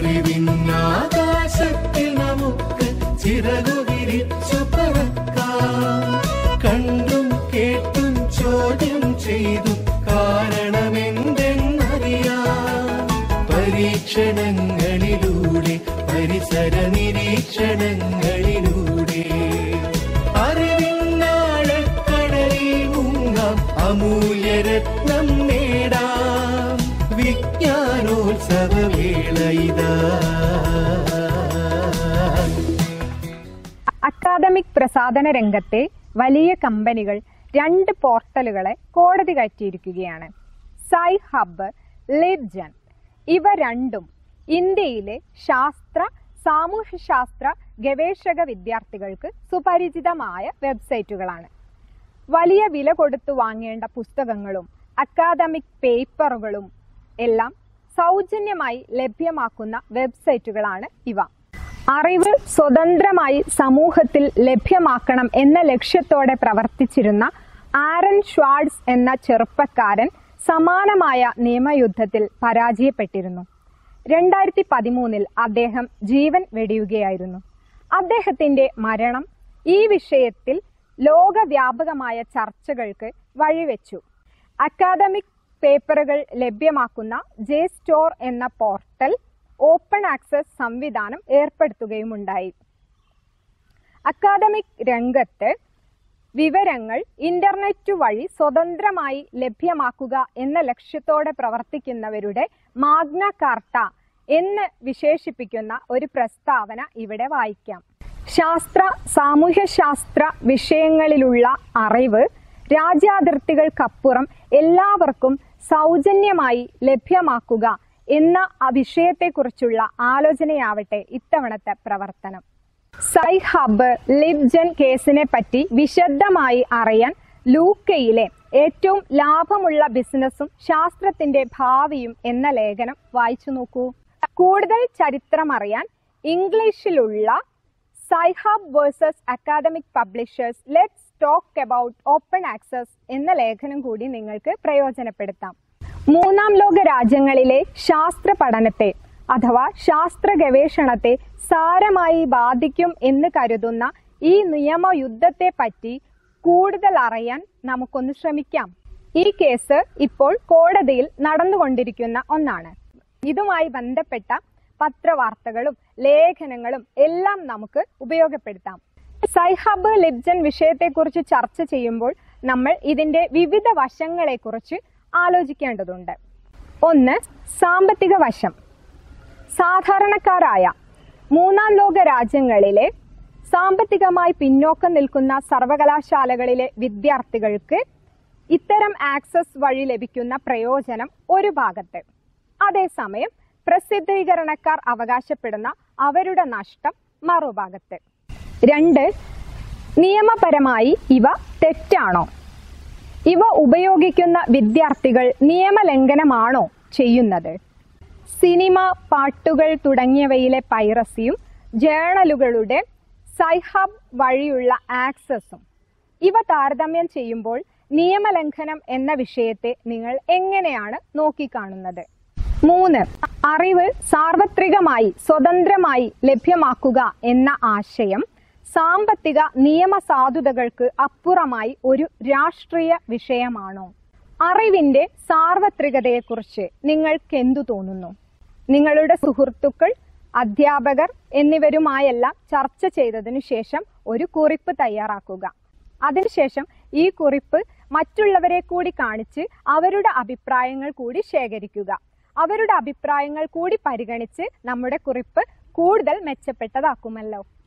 അറിവിന്നാകാശത്തിൽ നമുക്ക് ചിറകു വിരിച്ചു പറക്കാം കണ്ടും കേട്ടും ചോദ്യം ചെയ്തു കാരണമെന്തെന്നറിയാം പരീക്ഷണങ്ങളിലൂടെ പരിസര നിരീക്ഷണങ്ങളിലൂടെ അറിവിന്നാഴക്കടലിൽ മുങ്ങാം അമൂല്യരത്നം നേടാം വിജ്ഞാനോത്സവവേള ഇതാ അക്കാദമിക് പ്രസാധന രംഗത്തെ വലിയ കമ്പനികൾ രണ്ട് പോർട്ടലുകളെ കോടതി കയറ്റിയിരിക്കുകയാണ് സൈ ഹബ്ബ് ലിബ്ജൻ ഇവ രണ്ടും ഇന്ത്യയിലെ ശാസ്ത്ര സാമൂഹ്യശാസ്ത്ര ഗവേഷക വിദ്യാർത്ഥികൾക്ക് സുപരിചിതമായ വെബ്സൈറ്റുകളാണ് വലിയ വില കൊടുത്തു വാങ്ങേണ്ട പുസ്തകങ്ങളും അക്കാദമിക് പേപ്പറുകളും എല്ലാം സൗജന്യമായി ലഭ്യമാക്കുന്ന വെബ്സൈറ്റുകളാണ് ഇവ അറിവ് സ്വതന്ത്രമായി സമൂഹത്തിൽ ലഭ്യമാക്കണം എന്ന ലക്ഷ്യത്തോടെ പ്രവർത്തിച്ചിരുന്ന ആരൻ ഷ്വാർഡ്സ് എന്ന ചെറുപ്പക്കാരൻ സമാനമായ നിയമയുദ്ധത്തിൽ പരാജയപ്പെട്ടിരുന്നു രണ്ടായിരത്തി പതിമൂന്നിൽ അദ്ദേഹം ജീവൻ വെടിയുകയായിരുന്നു അദ്ദേഹത്തിന്റെ മരണം ഈ വിഷയത്തിൽ ലോകവ്യാപകമായ ചർച്ചകൾക്ക് വഴിവെച്ചു അക്കാദമിക് പേപ്പറുകൾ ലഭ്യമാക്കുന്ന ജെ സ്റ്റോർ എന്ന പോർട്ടൽ ഓപ്പൺ ആക്സസ് സംവിധാനം ഏർപ്പെടുത്തുകയുമുണ്ടായി അക്കാദമിക് രംഗത്ത് വിവരങ്ങൾ ഇന്റർനെറ്റ് വഴി സ്വതന്ത്രമായി ലഭ്യമാക്കുക എന്ന ലക്ഷ്യത്തോടെ പ്രവർത്തിക്കുന്നവരുടെ മാഗ്ന കാർട്ട എന്ന് വിശേഷിപ്പിക്കുന്ന ഒരു പ്രസ്താവന ഇവിടെ വായിക്കാം ശാസ്ത്ര സാമൂഹ്യശാസ്ത്ര വിഷയങ്ങളിലുള്ള അറിവ് രാജ്യാതിർത്തികൾക്കപ്പുറം എല്ലാവർക്കും സൗജന്യമായി ലഭ്യമാക്കുക എന്ന ആ വിഷയത്തെക്കുറിച്ചുള്ള ആലോചനയാവട്ടെ ഇത്തവണത്തെ പ്രവർത്തനം സൈ ഹബ്ബ് ലിബ്ജൻ കേസിനെ പറ്റി വിശദമായി അറിയാൻ ലൂക്കയിലെ ഏറ്റവും ലാഭമുള്ള ബിസിനസ്സും ശാസ്ത്രത്തിന്റെ ഭാവിയും എന്ന ലേഖനം വായിച്ചു നോക്കൂ കൂടുതൽ ചരിത്രം അറിയാൻ ഇംഗ്ലീഷിലുള്ള SciHub versus academic publishers let's talk about open access എന്ന ലേഖനം കൂടി നിങ്ങൾക്ക് പ്രയോജനപ്പെടുത്താം മൂന്നാം ലോക രാജ്യങ്ങളിലെ ശാസ്ത്ര പഠനത്തെ അഥവാ ശാസ്ത്ര ഗവേഷണത്തെ സാരമായി ബാധിക്കും എന്ന് കരുതുന്ന ഈ നിയമയുദ്ധത്തെ പറ്റി കൂടുതൽ അറിയാൻ നമുക്കൊന്ന് ശ്രമിക്കാം ഈ കേസ് ഇപ്പോൾ കോടതിയിൽ നടന്നുകൊണ്ടിരിക്കുന്ന ഒന്നാണ് ഇതുമായി ബന്ധപ്പെട്ട പത്രവാർത്തകളും ലേഖനങ്ങളും എല്ലാം നമുക്ക് ഉപയോഗപ്പെടുത്താം സൈഹബ് ലിബ്ജൻ വിഷയത്തെക്കുറിച്ച് ചർച്ച ചെയ്യുമ്പോൾ നമ്മൾ ഇതിന്റെ വിവിധ വശങ്ങളെക്കുറിച്ച് ആലോചിക്കേണ്ടതുണ്ട് ഒന്ന് സാമ്പത്തിക വശം സാധാരണക്കാരായ മൂന്നാം ലോക രാജ്യങ്ങളിലെ സാമ്പത്തികമായി പിന്നോക്കം നിൽക്കുന്ന സർവകലാശാലകളിലെ വിദ്യാർത്ഥികൾക്ക് ഇത്തരം ആക്സസ് വഴി ലഭിക്കുന്ന പ്രയോജനം ഒരു ഭാഗത്ത് അതേസമയം പ്രസിദ്ധീകരണക്കാർ അവകാശപ്പെടുന്ന അവരുടെ നഷ്ടം മറുഭാഗത്ത് രണ്ട് നിയമപരമായി ഇവ തെറ്റാണോ ഇവ ഉപയോഗിക്കുന്ന വിദ്യാർത്ഥികൾ നിയമലംഘനമാണോ ചെയ്യുന്നത് സിനിമ പാട്ടുകൾ തുടങ്ങിയവയിലെ പൈറസിയും ജേണലുകളുടെ സൈഹബ് വഴിയുള്ള ആക്സസും ഇവ താരതമ്യം ചെയ്യുമ്പോൾ നിയമലംഘനം എന്ന വിഷയത്തെ നിങ്ങൾ എങ്ങനെയാണ് നോക്കിക്കാണുന്നത് മൂന്ന് അറിവ് സാർവത്രികമായി സ്വതന്ത്രമായി ലഭ്യമാക്കുക എന്ന ആശയം സാമ്പത്തിക നിയമസാധുതകൾക്ക് അപ്പുറമായി ഒരു രാഷ്ട്രീയ വിഷയമാണോ അറിവിന്റെ സാർവത്രികതയെക്കുറിച്ച് നിങ്ങൾക്ക് എന്തു തോന്നുന്നു നിങ്ങളുടെ സുഹൃത്തുക്കൾ അധ്യാപകർ എന്നിവരുമായെല്ലാം ചർച്ച ചെയ്തതിനു ശേഷം ഒരു കുറിപ്പ് തയ്യാറാക്കുക അതിനുശേഷം ഈ കുറിപ്പ് മറ്റുള്ളവരെ കൂടി കാണിച്ച് അവരുടെ അഭിപ്രായങ്ങൾ കൂടി ശേഖരിക്കുക അവരുടെ അഭിപ്രായങ്ങൾ കൂടി പരിഗണിച്ച് നമ്മുടെ കുറിപ്പ് കൂടുതൽ മെച്ചപ്പെട്ടതാക്കുമല്ലോ